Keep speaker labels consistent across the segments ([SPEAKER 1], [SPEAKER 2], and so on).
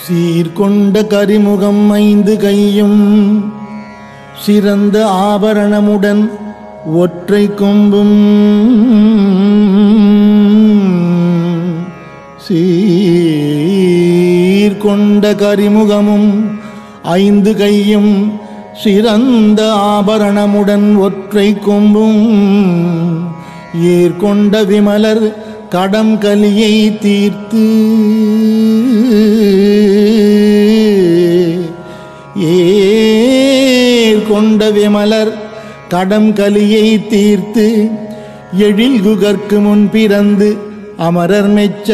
[SPEAKER 1] சீர்கொண்ட கரிமுகம் ஐந்து கையும் சிறந்த ஆபரணமுடன் ஒற்றை கொம்பும் சீர்கொண்ட கரிமுகமும் ஐந்து கையும் சிறந்த ஆபரணமுடன் ஒற்றை கொம்பும் ஏற்கொண்ட விமலர் கடம் கலியை தீர்த்து ஏற்கொண்ட விமலர் கடம் கலியை தீர்த்து எழில்குகற்கு முன் பிறந்து அமரர் மெச்ச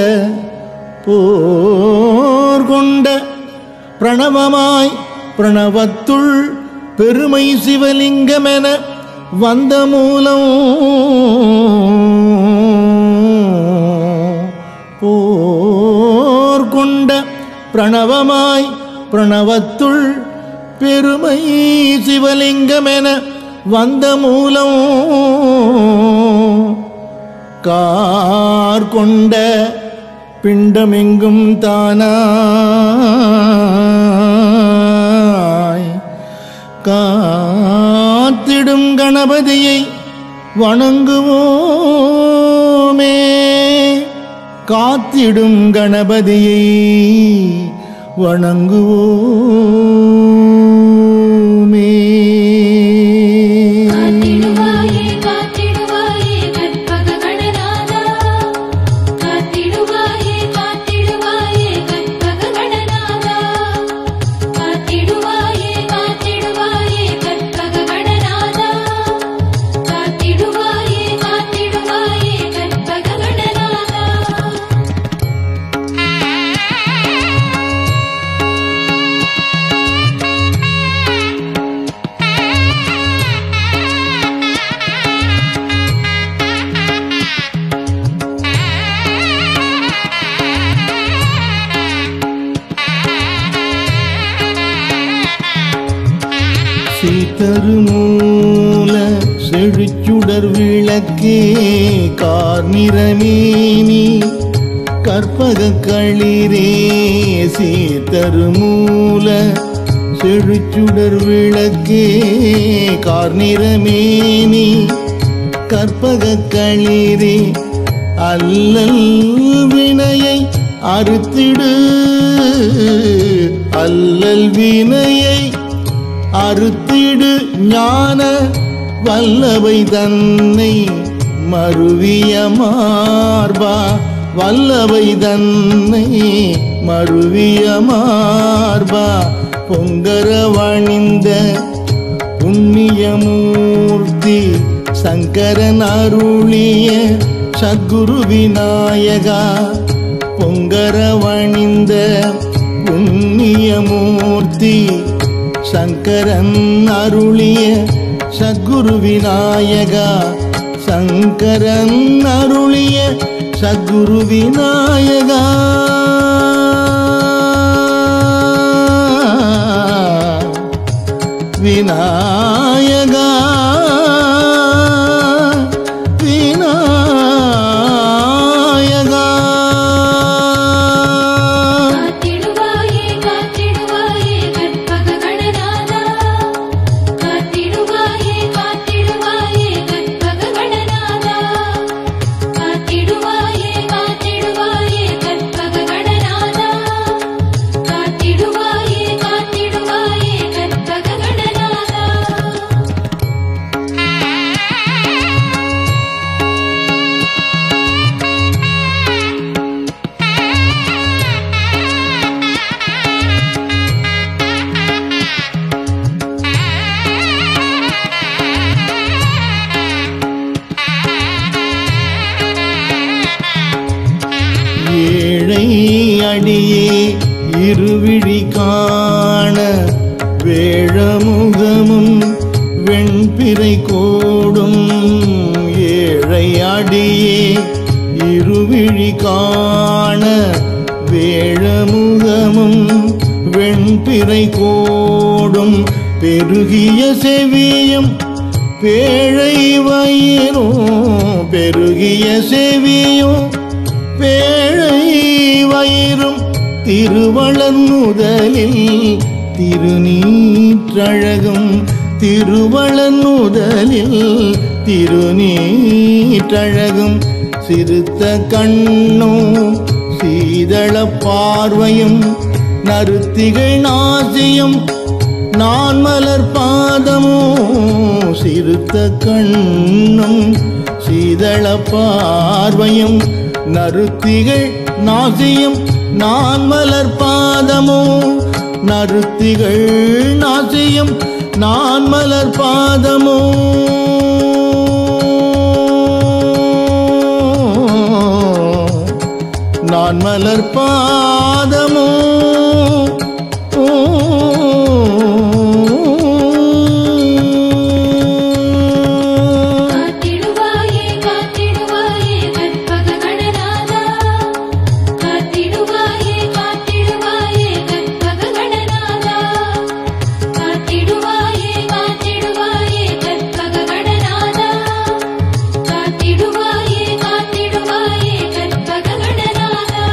[SPEAKER 1] போர் கொண்ட பிரணவமாய் பிரணவத்துள் பெருமை சிவலிங்கமென வந்த மூலம் போர் கொண்ட பிரணவமாய் பிரணவத்துள் பெருமை சிவலிங்கமென வந்த மூலம் கார் கொண்ட பிண்டமெங்கும் தானாய் காத்திடும் கணபதியை வணங்குவோமே காத்திடும் கணபதியை வணங்குவோமே
[SPEAKER 2] காத்திடுவாயே காத்திடுவாயே கற்பக கணநாதா காத்திடுவாயே காத்திடுவாயே கற்பக கணநாதா காத்திடுவாயே காத்திடுவாயே கற்பக கணநாதா காத்திடுவாயே காத்திடுவாயே கற்பக கணநாதா
[SPEAKER 1] சீத்தருமூல செழிச்சுடர் விளக்கே கார்நிறமேனி கற்பக களிரே சீத்தருமூல செழிச்சுடர் விளக்கே கார்நிறமேனி கற்பக களிரே அல்லல் வினையை அறுத்திடு அல்லல் வினையை அறுத்திடு ஞான வல்லவை தன்னை மருவிய மார்பா வல்லவை தன்னை மருவிய மார்பா பொங்கரவணிந்த புண்ணியமூர்த்தி சங்கரன் அருளிய சத்குரு விநாயகா பொங்கரவணிந்த புண்ணியமூர்த்தி சங்கரன் அருளிய சத்குரு விநாயகா சங்கரன் அருளிய சத்குரு விநாயகா விநாயகா விநாயகா
[SPEAKER 2] காத்திடுவாயே காத்திடுவாயே கற்பக கணநாதா காத்திடுவாயே காத்திடுவாயே கற்பக கணநாதா காத்திடுவாயே காத்திடுவாயே கற்பக கணநாதா காத்திடுவாயே காத்திடுவாயே கற்பக கணநாதா
[SPEAKER 1] ஏழை அடியே இருவிழி காண வேழமுகமும் வெண்பிறை கோடும் ஏழை அடியே இருவிழி காண வேழமுகமும் வெண்பிறை கோடும் பெருகிய செவியும் பேழை வயிறும் பெருகிய செவியும் பேழை வயிறும் திருவளன் முதலில் திருநீற்றழகும் திருவளன் முதலில் திருநீற்றழகும் சிறுத்த கண்ணும் சீதள பார்வையும் நருத்திகள் நாசியும் நான் மலர் பாதமோ சிறுத்த கண்ணும் சீதள பார்வையும் நருத்திகள் நாசியும் நான் மலர் பாதமோ நருத்திகள் நாசியும் நான் மலர் பாதமோ நான் மலர் பாதமோ
[SPEAKER 2] காத்திடுவாயே காத்திடுவாயே கற்பக கடநாதா காத்திடுவாயே காத்திடுவாயே கற்பக கடநாதா காத்திடுவாயே காத்திடுவாயே கற்பக கடநாதா காத்திடுவாயே காத்திடுவாயே கற்பக கடநாதா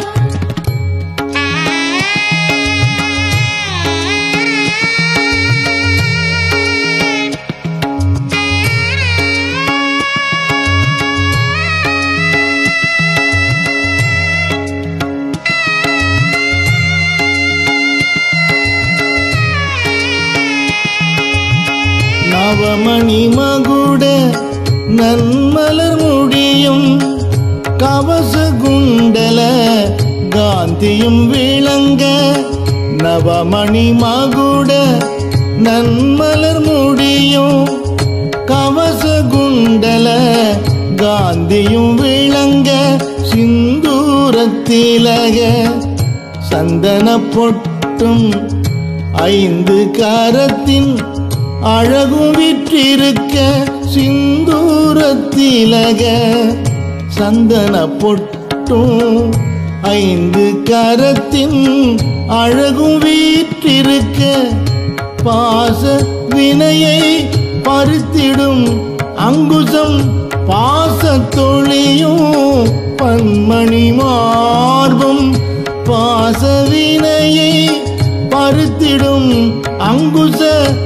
[SPEAKER 1] நவமணி மகுட நன்மலர் முடியும் கவச குண்டல காந்தியும் விளங்க நவமணி மகுட நன்மலர் முடியும் கவச குண்டல காந்தியும் விளங்க சிந்தூரத்திலக சந்தன பொட்டும் ஐந்து கரத்தின் அழகும் விற்றிருக்க சிந்தூரத்திலக சந்தன பொட்டும் ஐந்து கரத்தின் அழகும் வீற்றிருக்க பாச வினையை பறித்திடும் அங்குசம் பாசத்தொழியும் பன்மணி மார்பும் பாசவினையை பருத்திடும் அங்குச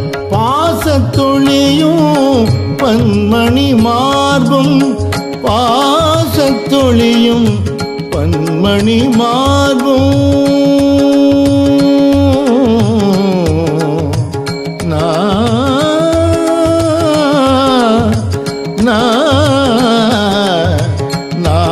[SPEAKER 1] பாசத்தொழியும் பன்மணி மார்பும் பாசத்தொழியும் பன்மணி மார்பும் நா நா நா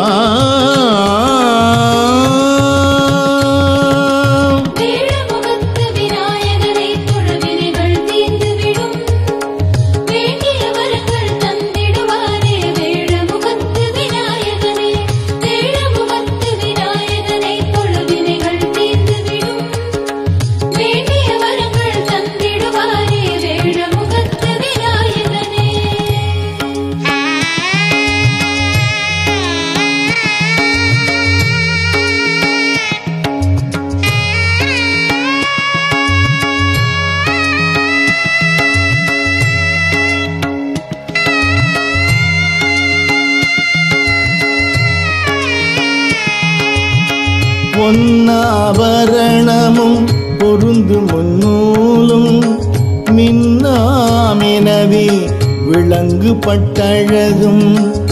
[SPEAKER 2] வேழமுகத்து விநாயகனை தொழவினைகள் தீர்ந்துவிடும் வேண்டிய வரங்கள் தந்திடுவாரே வேழமுகத்து விநாயகனே வேழமுகத்து விநாயகனை தொழவினைகள் தீர்ந்துவிடும் வேண்டிய வரங்கள் தந்திடுவாரே வேழமுகத்து விநாயகனே
[SPEAKER 1] பொன்னாபரணமும் பொருந்து முன்னூலும் மின்னாமினவி விளங்கு பட்டழகும்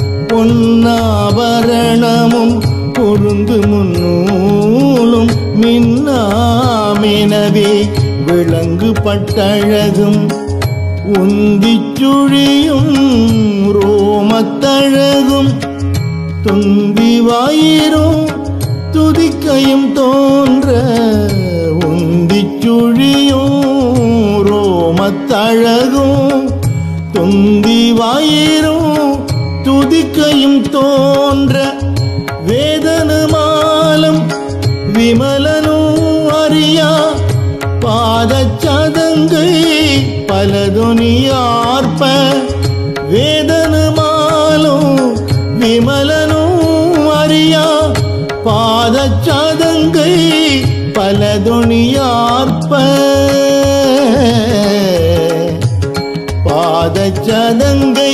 [SPEAKER 1] பொன்னாபரணமும் பொருந்து முன்னூலும் மின்னாமினவி விளங்கு பட்டழகும் உந்திச் சுழியும் ரோமத்தழகும் துந்தி வாயிரும் துதிக்கையும் தோன்ற உந்திச் சுழியும் ரோமத்தழகும் துந்தி வாயிரும் துதிக்கையும் தோன்ற வேதனமாலம் விமலனும் அறியா பாதச்சதங்கை பலதுனியார்ப்ப வேதனமாலும் விமலனும் அறியா பாதச்சதங்கை பலதுனியார்ப்ப பாதச்சதங்கை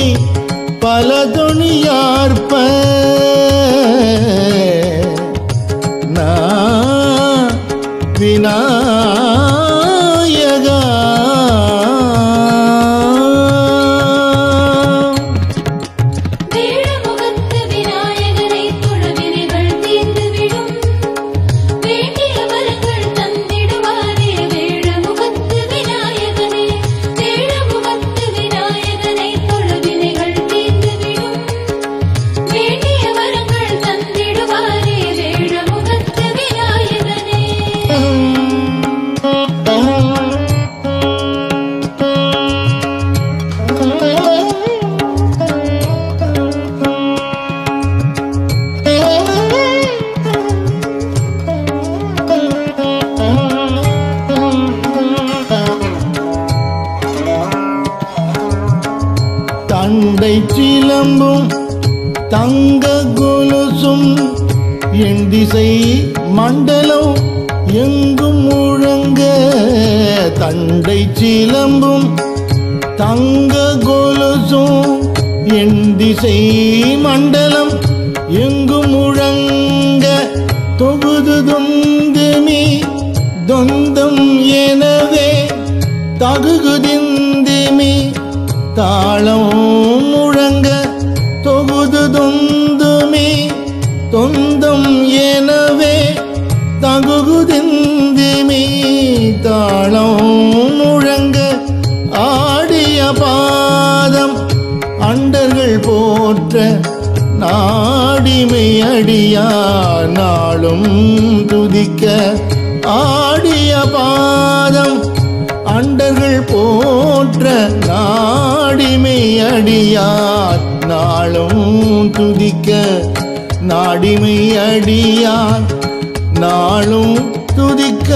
[SPEAKER 1] பலதுனியார்ப்ப நா என் திசை மண்டலம் எங்கும் முழங்க தண்டை சிலம்பும் தங்க கொலுசும் என் திசை மண்டலம் எங்கும் முழங்க தொகுது தொந்துமி தொந்தம் எனவே தகுகுதிந்திமி தாளம் முழங்க தொகுது தொந்துமி தொந்தம் எனவே தகுகுதிந்திமி தாளம் முழங்க ஆடிய பாதம் அண்டர்கள் போற்ற நாடிமை அடியா நாளும் துதிக்க ஆடிய பாதம் அண்டர்கள் போற்ற நாடிமை அடியார் நாளும் துதிக்க நாடிமை அடியார் நாளும் துதிக்க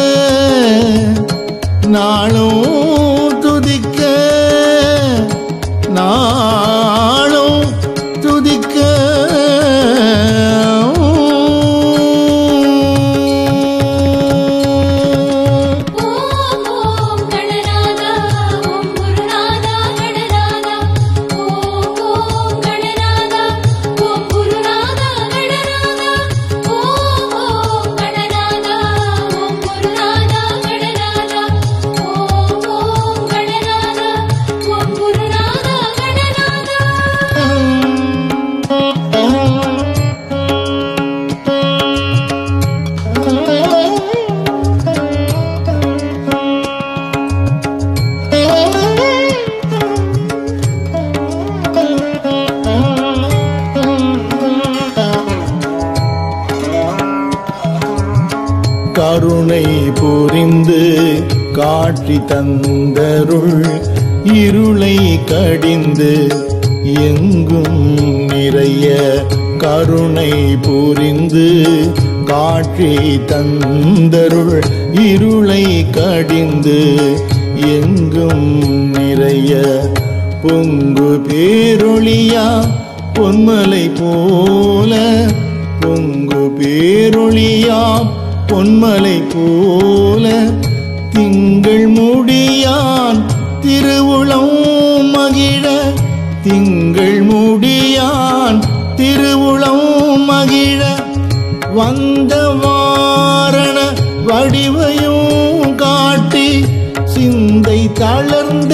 [SPEAKER 1] நாளும் துதிக்க நாளும் துதிக்க
[SPEAKER 2] ஓம் ஓம் கணநாதா ஓம் குருநாதா கணநாதா ஓம் ஓம் கணநாதா ஓம் குருநாதா கணநாதா ஓம் ஓம் கணநாதா ஓம் குருநாதா கணநாதா ஓம் ஓம் கணநாதா ஓம் குருநாதா கணநாதா
[SPEAKER 1] கருணை புரிந்து காட்சி தந்தருள் இருளை கடிந்து எங்கும் நிறைய கருணை புரிந்து காட்சி தந்தருள் இருளை கடிந்து எங்கும் நிறைய பொங்கு பேரொளியா பொன்மலை போல பொங்கு பேரொளியாம் பொன்மலை போல திங்கள் முடியான் திருவுளம் மகிழ திங்கள் முடியான் திருவுளம் மகிழ வந்த வாரண வடிவையும் காட்டி சிந்தை தளர்ந்த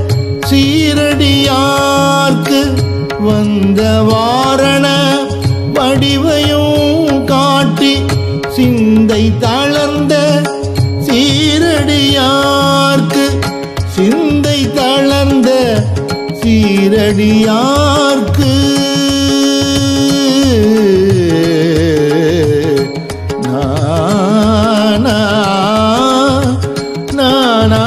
[SPEAKER 1] சீரடியார்க்கு வந்த வாரண வடிவையும் காட்டி சிந்தை தளர்ந்த சீரடியார்க்கு சிந்தை தளர்ந்த சீரடியார்க்கு நானா நானா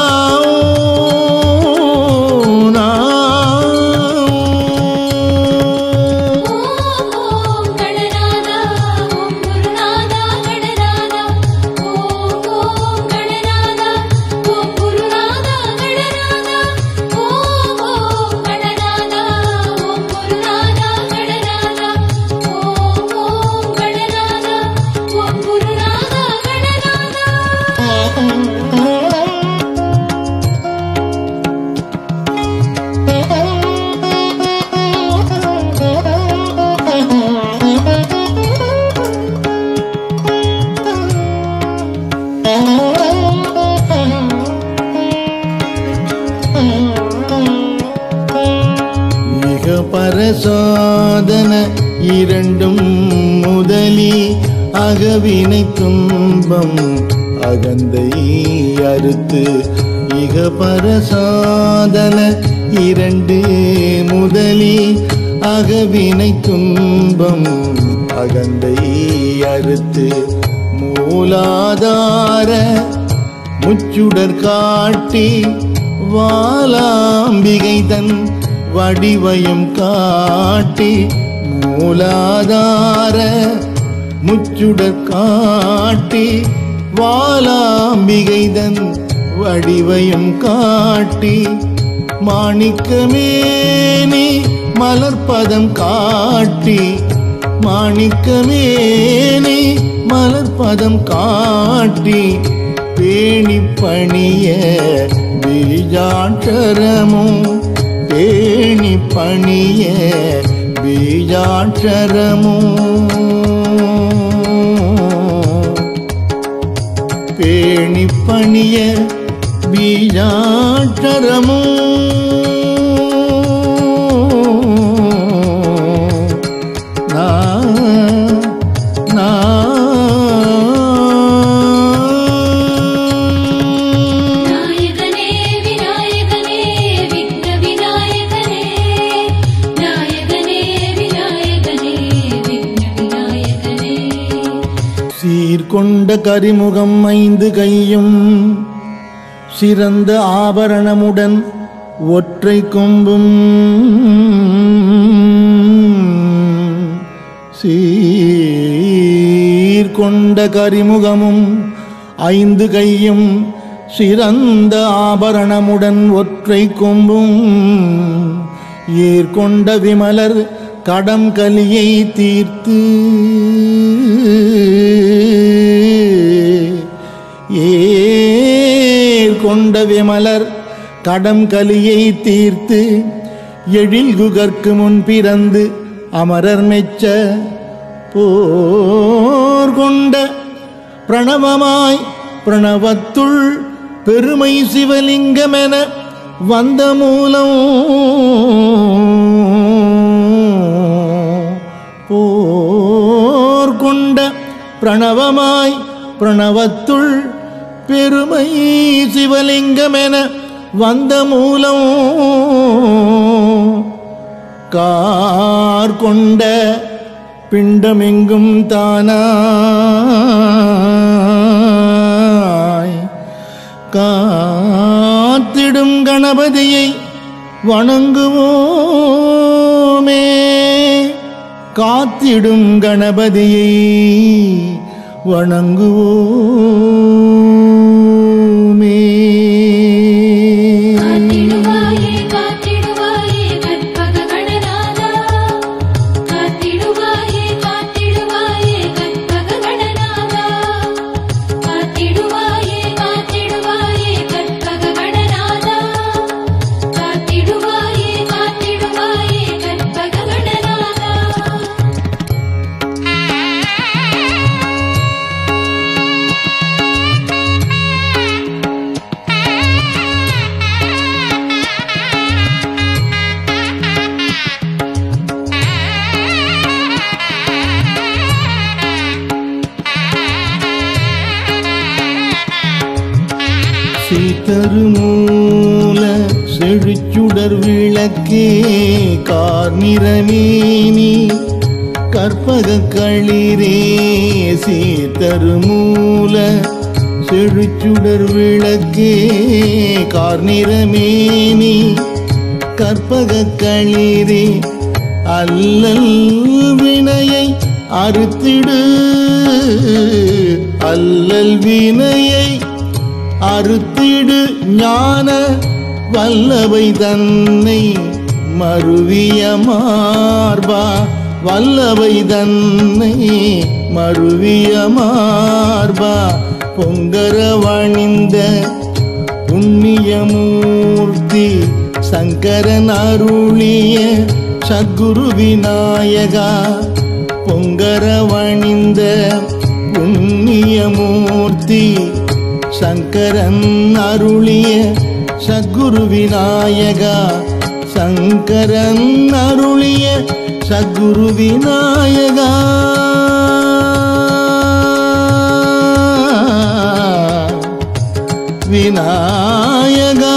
[SPEAKER 2] ஓம் ஓம் கணநாதா ஓம் குருநாதா கணநாதா ஓம் ஓம் கணநாதா ஓம் குருநாதா கணநாதா ஓம் ஓம் கணநாதா ஓம் குருநாதா கணநாதா ஓம் ஓம் கணநாதா ஓம் குருநாதா கணநாதா
[SPEAKER 1] மிக பரசாதன இரண்டும் முதலி அகவினை துன்பம் அகந்தை அறுத்து இக பரசாதன இரண்டு முதலி அகவினை துன்பம் அகந்தை அறுத்து மூலாதார முச்சுடர் காட்டி வாலாம்பிகை தன் வடிவயம் காட்டி மூலாதார முச்சுடர் காட்டி வாலாம்பிகை தன் வடிவயம் காட்டி மாணிக்கமேனி மலர்பதம் காட்டி மாணிக்கமேனி மலர்பதம் காட்டி பேணி பணிய பீஜாட்சரமும் பேணி பணிய பீஜாட்சரமும் பேணி பணிய பீஜாட்சரமோ நா நா
[SPEAKER 2] நாயகனே விநாயகனே விக்ன விநாயகனே நாயகனே விநாயகனே விக்ன விநாயகனே
[SPEAKER 1] சீர்கொண்ட கரிமுகம் ஐந்து கையும் சிறந்த ஆபரணமுடன் ஒற்றை கொம்பும் சீர்கொண்ட கரிமுகமும் ஐந்து கையும் சிறந்த ஆபரணமுடன் ஒற்றை கொம்பும் ஏற்கொண்ட விமலர் கடம் கலியை தீர்த்து ஏற்கொண்ட விமலர் கடம் கலியை தீர்த்து எழில் குகர்க்கு முன் பிறந்து அமரர் மெச்ச போர் கொண்ட பிரணவமாய் பிரணவத்துள் பெருமை சிவலிங்கமென வந்த மூலம் போர் கொண்ட பிரணவமாய் பிரணவத்துள் பெருமை சிவலிங்கமென வந்த மூலம் கார் கொண்ட பிண்டமெங்கும் தானாய் காத்திடும் கணபதியை வணங்குவோமே காத்திடும் கணபதியை வணங்குவோமே
[SPEAKER 2] காத்திடுவாயே காத்திடுவாயே கற்பக கணநாதா காத்திடுவாயே காத்திடுவாயே கற்பக கணநாதா காத்திடுவாயே காத்திடுவாயே கற்பக கணநாதா காத்திடுவாயே காத்திடுவாயே கற்பக கணநாதா
[SPEAKER 1] சீத்தருமூல செழுச்சுடர் விளக்கே கார்நிறமேனி கற்பக களிரே சீத்தருமூல செழுச்சுடர் விளக்கே கார்நிறமேனி கற்பக களிரே அல்லல் வினையை அறுத்திடு அல்லல் வினையை அறுத்திடு ஞான வல்லவை தன்னை மருவிய மார்பா வல்லவை தன்னை மருவிய மார்பா பொங்கரவணிந்த புண்ணியமூர்த்தி சங்கரன் அருளிய சத்குரு விநாயகா பொங்கரவணிந்த புண்ணியமூர்த்தி சங்கரன் அருளிய சத்குரு விநாயகா சங்கரன் அருளிய சத்குரு விநாயகா விநாயகா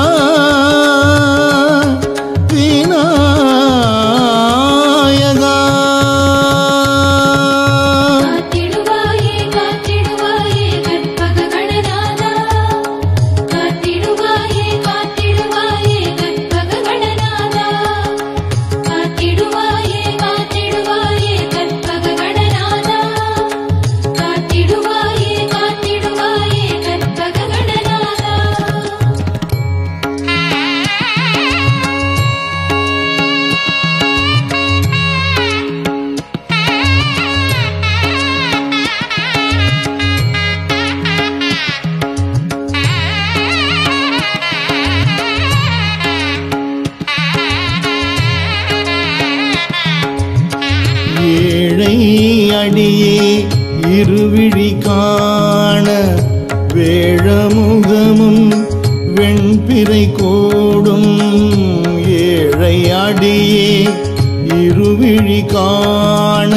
[SPEAKER 1] விநாயகா
[SPEAKER 2] காத்திடுவாயே காத்திடுவாயே கற்பக கணநாதா காத்திடுவாயே காத்திடுவாயே கற்பக கணநாதா காத்திடுவாயே காத்திடுவாயே கற்பக கணநாதா காத்திடுவாயே காத்திடுவாயே கற்பக கணநாதா
[SPEAKER 1] அடியே இருவிழி காண வேழமுகமும் வெண்பிறை கோடும் ஏழை அடியே இருவிழி காண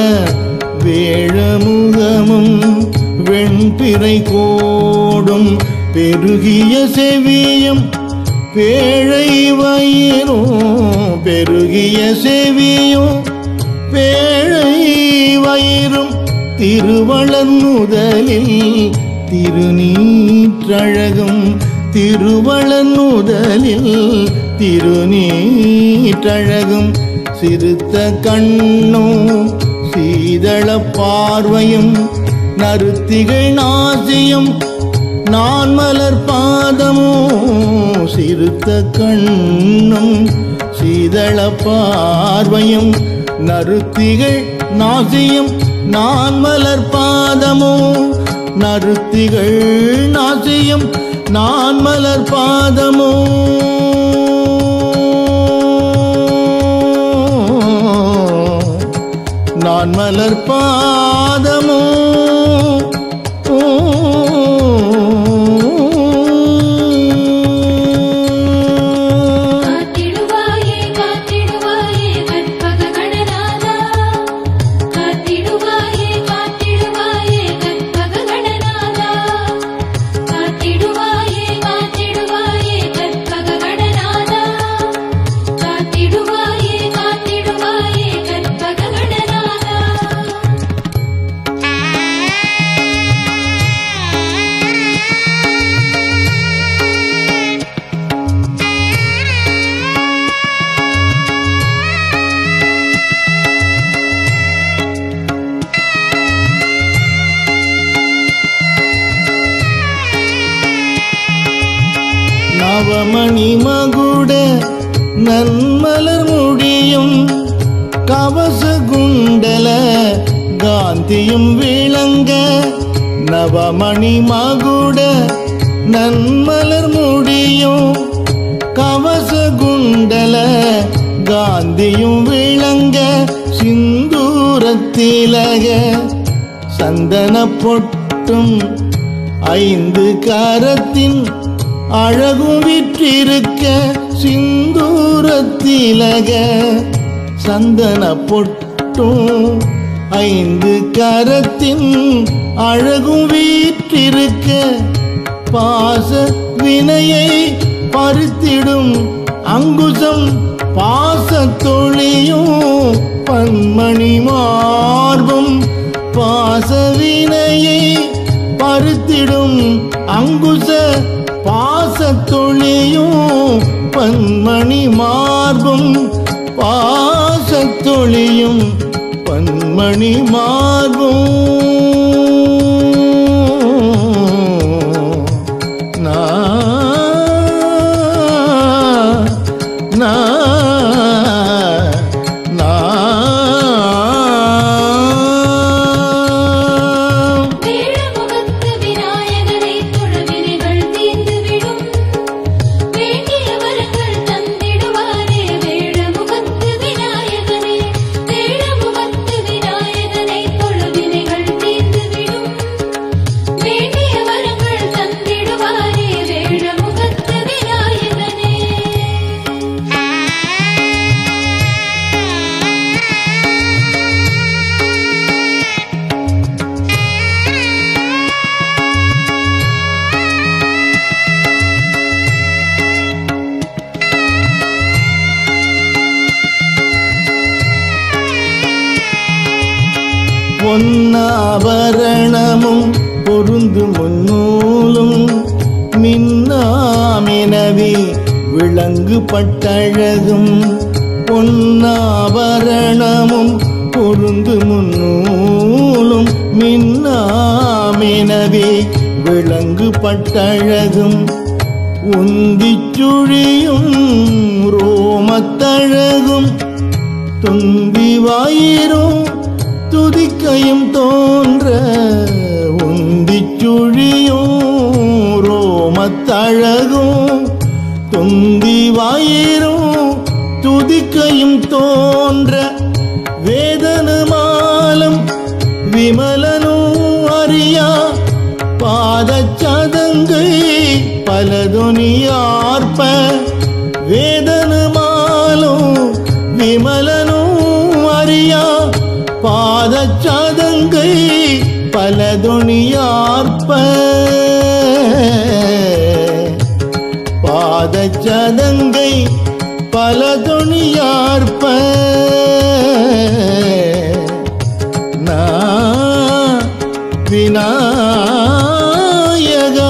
[SPEAKER 1] வேழமுகமும் வெண்பிறை கோடும் பெருகிய செவியும் பேழை வயிறும் பெருகிய செவியும் பேழை வயிறும் திருவளன் முதலில் திருநீற்றழகும் திருவளன் முதலில் திருநீற்றழகும் சிறுத்த கண்ணும் சீதள பார்வையும் நருத்திகள் நாசியும் நான் மலர் பாதமோ சிறுத்த கண்ணும் சீதள பார்வையும் நருத்திகள் நாசியும் நான் மலர் பாதமோ நருத்திகள் நாசியும் நான் மலர் பாதமோ நான் மலர் பாதமோ
[SPEAKER 2] காத்திடுவாயே காத்திடுவாயே கற்பக கடநாதா காத்திடுவாயே காத்திடுவாயே கற்பக கடநாதா காத்திடுவாயே காத்திடுவாயே கற்பக கடநாதா காத்திடுவாயே காத்திடுவாயே கற்பக கடநாதா
[SPEAKER 1] நவமணி மகுட நன்மலர் முடியும் கவச குண்டல காந்தியும் விளங்க நவமணி மகுட நன்மலர் முடியும் கவச குண்டல காந்தியும் விளங்க சிந்தூரத்திலக சந்தன பொட்டும் ஐந்து கரத்தின் அழகும் விற்றிருக்க சிந்தூரத்திலக சந்தன பொட்டும் ஐந்து கரத்தின் அழகும் வீற்றிருக்க பாச வினையை பறித்திடும் அங்குசம் பாசத்தொழியும் பன்மணி மார்பும் பாசவினையை பருத்திடும் அங்குச பாசத்தொழியும் பன்மணி மார்பும் பாசத்தொழியும் பன்மணி மார்பும் நா நா நா
[SPEAKER 2] வேழமுகத்து விநாயகனை தொழுவினைகள் தீர்ந்துவிடும் வேண்டிய வரங்கள் தந்திடுவாரே வேழமுகத்து விநாயகனே வேழமுகத்து விநாயகனை தொழுவினைகள் தீர்ந்துவிடும் வேண்டிய வரங்கள் தந்திடுவாரே வேழமுகத்து விநாயகனே
[SPEAKER 1] பொன்னாபரணமும் பொருந்து முன்னூலும் மின்னாமினவி விளங்கு பட்டழகும் பொன்னாபரணமும் பொருந்து முன்னூலும் மின்னாமினவி விளங்கு பட்டழகும் உந்திச் சுழியும் ரோமத்தழகும் துந்தி வாயிரும் துதிக்கையும் தோன்ற உந்திச் சுழியும் ரோமத்தழகும் துந்தி வாயிரும் துதிக்கையும் தோன்ற வேதனமாலும் விம பாதச்சாதங்கை பலதுணியார்ப்ப பாதச்சதங்கை பலதுணியார்ப்ப நா விநாயகா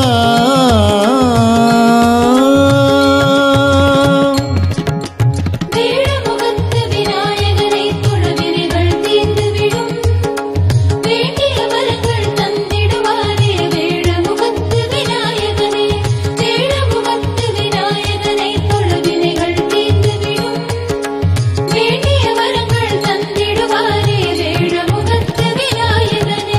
[SPEAKER 2] வேழமுகத்து விநாயகரை தொழுவினைகள் தீர்ந்துவிடும் வேண்டிய வரங்கள் தந்திடுவாரே வேழமுகத்து விநாயகனே வேழமுகத்து விநாயகனை தொழுவினைகள் தீர்ந்துவிடும் வேண்டிய வரங்கள் தந்திடுவாரே வேழமுகத்து விநாயகனே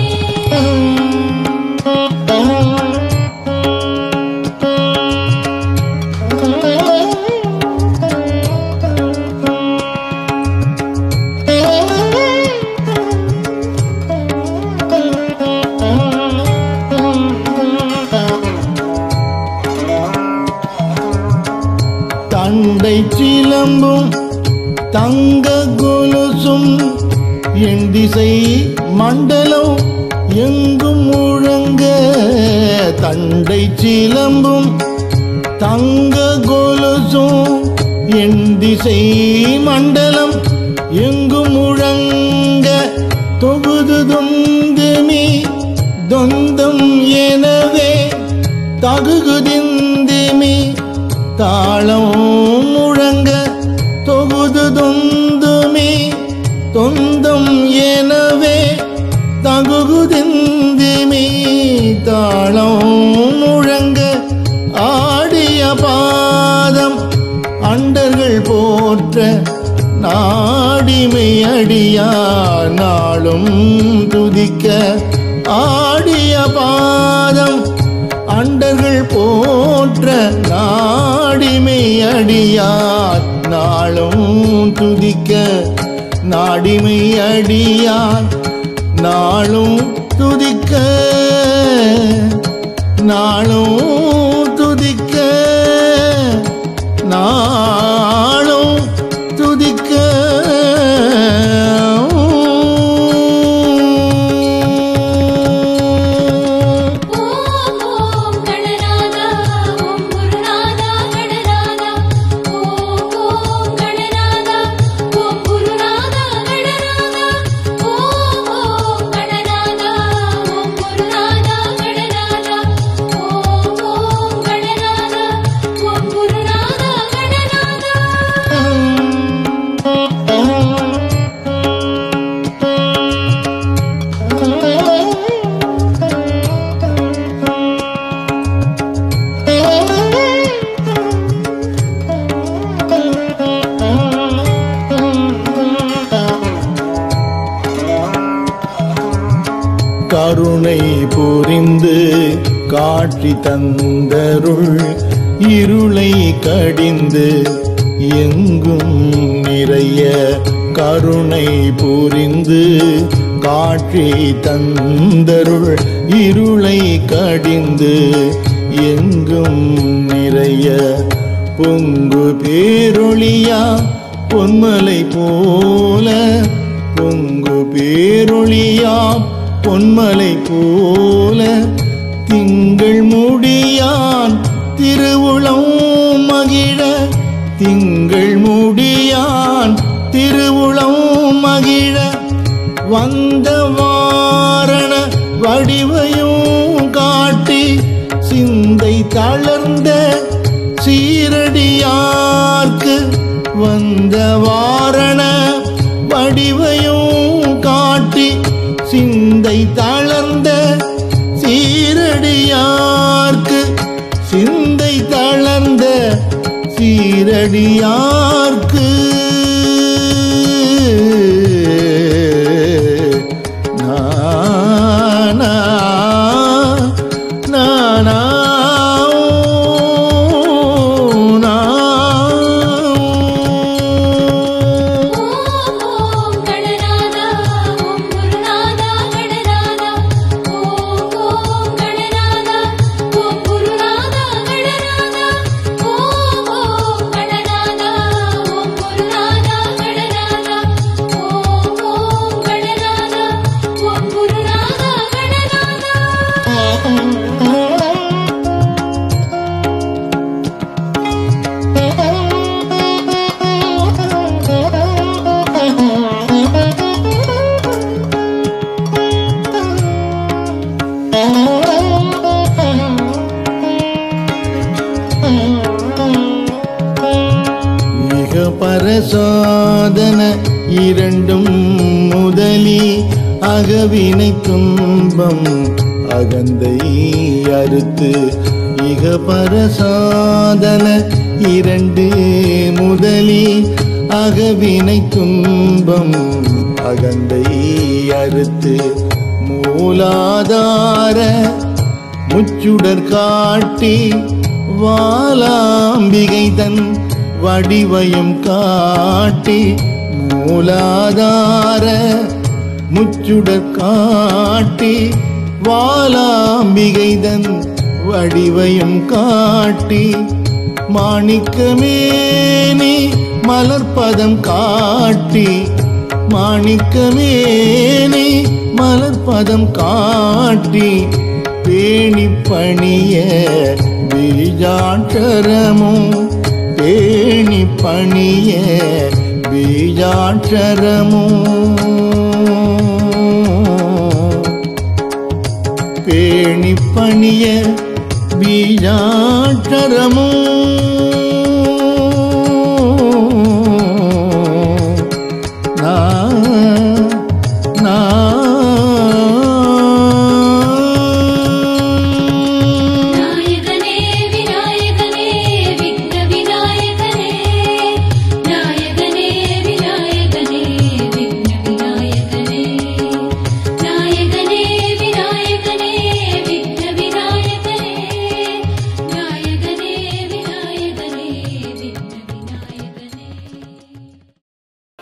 [SPEAKER 1] தண்டை சிலம்பும் தங்க கொலுசும் என் திசை மண்டலம் எங்கும் முழங்க தண்டை சிலம்பும் தங்க கொலுசும் என் திசை மண்டலம் எங்கும் முழங்க தொகுது தொந்துமி தொந்தம் எனவே தகுகுதிந்திமி தாளம் முழங்க தொகுது தொந்துமி தொந்தம் எனவே தகுகுதிந்திமி தாளம் முழங்க ஆடிய பாதம் அண்டர்கள் போற்ற நாடிமை அடியா நாளும் துதிக்க ஆடிய பாதம் அண்டர்கள் போற்ற நாடிமை அடியார் நாளும் துதிக்க நாடிமை அடியார் நாளும் துதிக்க நாளும் துதிக்க நாளும் துதிக்க
[SPEAKER 2] ஓம் ஓம் கணநாதா ஓம் குருநாதா கணநாதா ஓம் ஓம் கணநாதா ஓம் குருநாதா கணநாதா ஓம் ஓம் கணநாதா ஓம் குருநாதா கணநாதா ஓம் ஓம் கணநாதா ஓம் குருநாதா கணநாதா
[SPEAKER 1] கருணை புரிந்து காட்சி தந்தருள் இருளை கடிந்து எங்கும் நிறைய கருணை புரிந்து காட்சி தந்தருள் இருளை கடிந்து எங்கும் நிறைய பொங்கு பேரொளியா பொன்மலை போல பொங்கு பேரொளியாம் பொன்மலை போல திங்கள் முடியான் திருவுளம் மகிழ திங்கள் முடியான் திருவுளம் மகிழ வந்த வாரண வடிவையும் காட்டி சிந்தை தளர்ந்த சீரடியார்க்கு வந்த வாரண வடிவையும் காட்டி சிந்தை தளர்ந்த சீரடியார்க்கு சிந்தை தளர்ந்த சீரடியார்க்கு நானா நானா
[SPEAKER 2] ஓம் ஓம் கணநாதா ஓம் குருநாதா கணநாதா ஓம் ஓம் கணநாதா ஓம் குருநாதா கணநாதா ஓம் ஓம் கணநாதா
[SPEAKER 1] சாதன இரண்டும் முதலி அகவினை துன்பம் அகந்தை அறுத்து இக பரசாதன இரண்டு முதலி அகவினை துன்பம் அகந்தை அறுத்து மூலாதார முச்சுடர் காட்டி வாலாம்பிகை தன் வடிவயம் காட்டி மூலாதார முச்சுடர் காட்டி வாலாம்பிகை தன் வடிவயம் காட்டி மாணிக்கமேனி மலர்பதம் காட்டி மாணிக்கமேனி மலர்பதம் காட்டி பேணி பணிய பீஜாட்சரமும் பேணி பணிய பீஜாட்சரமும் பேணி பணிய பீஜாட்சரமும்